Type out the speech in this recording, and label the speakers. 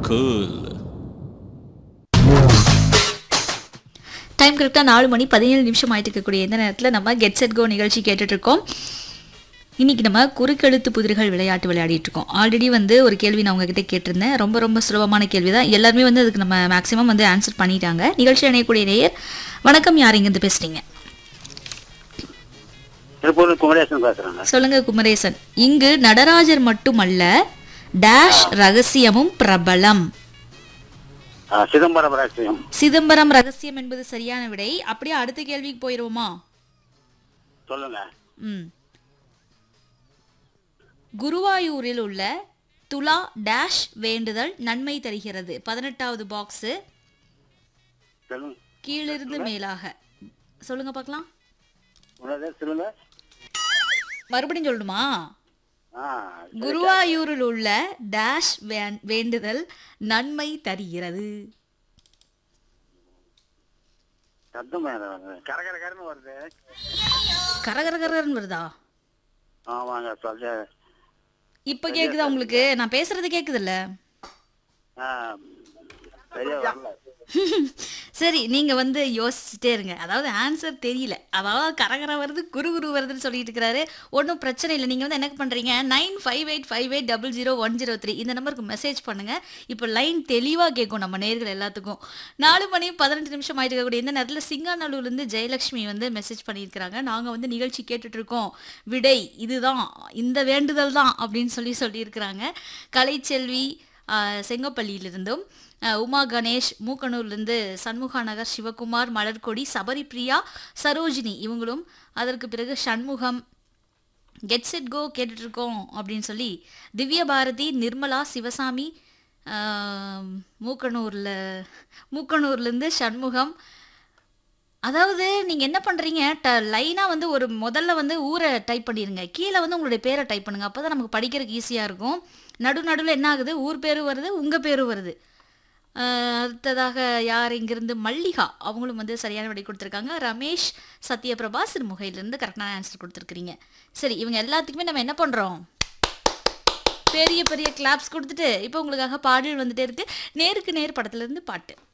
Speaker 1: Cool
Speaker 2: time கரெக்டாக நாலு மணி பதினேழு நிமிஷம் ஆயிட்டு இருக்கக்கூடிய இந்த நேரத்தில் நம்ம கெட் செட் கோ நிகழ்ச்சி கேட்டுட்டு இருக்கோம் இன்னைக்கு நம்ம குறுக்கெழுத்து புதிர்கள் விளையாட்டு விளையாடிட்டு இருக்கோம் ஆல்ரெடி வந்து ஒரு கேள்வி நான் உங்ககிட்ட கேட்டிருந்தேன் ரொம்ப ரொம்ப சுலபமான கேள்வி தான் எல்லாருமே வந்து அதுக்கு நம்ம மேக்ஸிமம் வந்து ஆன்சர் பண்ணிட்டாங்க நிகழ்ச்சி அணையக்கூடிய நேயர் வணக்கம் யார் இங்கேருந்து பேசுறீங்க
Speaker 3: திருப்பூர் குமரேசன் பேசுறாங்க
Speaker 2: சொல்லுங்க குமரேசன் இங்கு நடராஜர் மட்டுமல்ல டேஷ் ரகசியமும் பிரபலம்
Speaker 3: ஆ, சிதம்பரம் ரகசியம்
Speaker 2: சிதம்பரம் ரகசியம் என்பது சரியான விடை அப்படியே அடுத்த கேள்விக்கு போயிடுவோமா
Speaker 3: சொல்லுங்க
Speaker 2: ம் குருவாயூரில் உள்ள துலா டேஷ் வேண்டுதல் நன்மை தருகிறது பதினெட்டாவது பாக்ஸு
Speaker 3: சொல்லுங்க
Speaker 2: கீழிருந்து மேலாக சொல்லுங்க பார்க்கலாம்
Speaker 3: உன்னதே சொல்லுங்க
Speaker 2: மறுபடியும் சொல்லணுமா
Speaker 3: ஆ
Speaker 2: குருவாயூரில் உள்ள டேஷ் வேண்- வேண்டுதல் நன்மை தருகிறது
Speaker 3: சத்தம் வேணும். கரகரகரன்னு வருது
Speaker 2: கரகரகரன்னு வருதா
Speaker 3: ஆமாங்க சொல்ல
Speaker 2: இப்ப கேக்குதா உங்களுக்கு நான் பேசுறது கேக்குதுல்ல
Speaker 3: ஆ சரியா வரல
Speaker 2: சரி நீங்க வந்து யோசிச்சுட்டே இருங்க அதாவது ஆன்சர் தெரியல அதாவது கரகர வருது குரு குரு வருதுன்னு சொல்லிட்டு இருக்கிறாரு ஒன்றும் பிரச்சனை இல்லை நீங்க வந்து என்ன பண்றீங்க nine five eight five eight double zero one zero three இந்த நம்பருக்கு மெசேஜ் பண்ணுங்க இப்போ லைன் தெளிவா கேட்கும் நம்ம நேர்கள் எல்லாத்துக்கும் நாலு மணி பதினெட்டு நிமிஷம் ஆயிட்டு இருக்கக்கூடிய இந்த நேரத்தில் சிங்காநல்லூர்லேருந்து ஜெயலட்சுமி வந்து மெசேஜ் பண்ணியிருக்கிறாங்க நாங்கள் வந்து நிகழ்ச்சி கேட்டுட்டு இருக்கோம் விடை இதுதான் இந்த வேண்டுதல் தான் அப்படின்னு சொல்லி சொல்லியிருக்கிறாங்க கலைச்செல்வி ஆஹ், செங்கப்பள்ளியிலிருந்தும் ஆஹ், உமா கணேஷ் மூக்கனூர்லேருந்து சண்முகா நகர் சிவகுமார் மலர்கொடி சபரி பிரியா சரோஜினி இவங்களும் அதற்கு பிறகு சண்முகம் கெட் செட் கோ கேட்டுட்டு இருக்கோம் அப்படின்னு சொல்லி திவ்ய பாரதி நிர்மலா சிவசாமி ஆஹ், மூக்கனூர்ல மூக்கனூர்லேருந்து சண்முகம் அதாவது நீங்கள் என்ன பண்ணுறீங்க ட லைனாக வந்து ஒரு முதல்ல வந்து ஊரை டைப் பண்ணிடுங்க கீழே வந்து உங்களுடைய பேரை டைப் பண்ணுங்க அப்போ தான் நமக்கு படிக்கிறதுக்கு ஈஸியாக இருக்கும் நடு நடுவில் என்ன ஆகுது ஊர் பேரும் வருது உங்கள் பேரும் வருது ஆஹ் அடுத்ததாக யார் இங்கிருந்து மல்லிகா அவங்களும் வந்து சரியான விடை கொடுத்துருக்காங்க ரமேஷ் சத்யபிரபா சிறுமுகையிலேருந்து கரெக்டான ஆன்சர் கொடுத்துருக்குறீங்க சரி இவங்க எல்லாத்துக்குமே நம்ம என்ன பண்ணுறோம் பெரிய பெரிய கிளாப்ஸ் கொடுத்துட்டு இப்போ உங்களுக்காக பாடல் வந்துட்டே இருக்கு நேருக்கு நேர் படத்துலேருந்து பாட்டு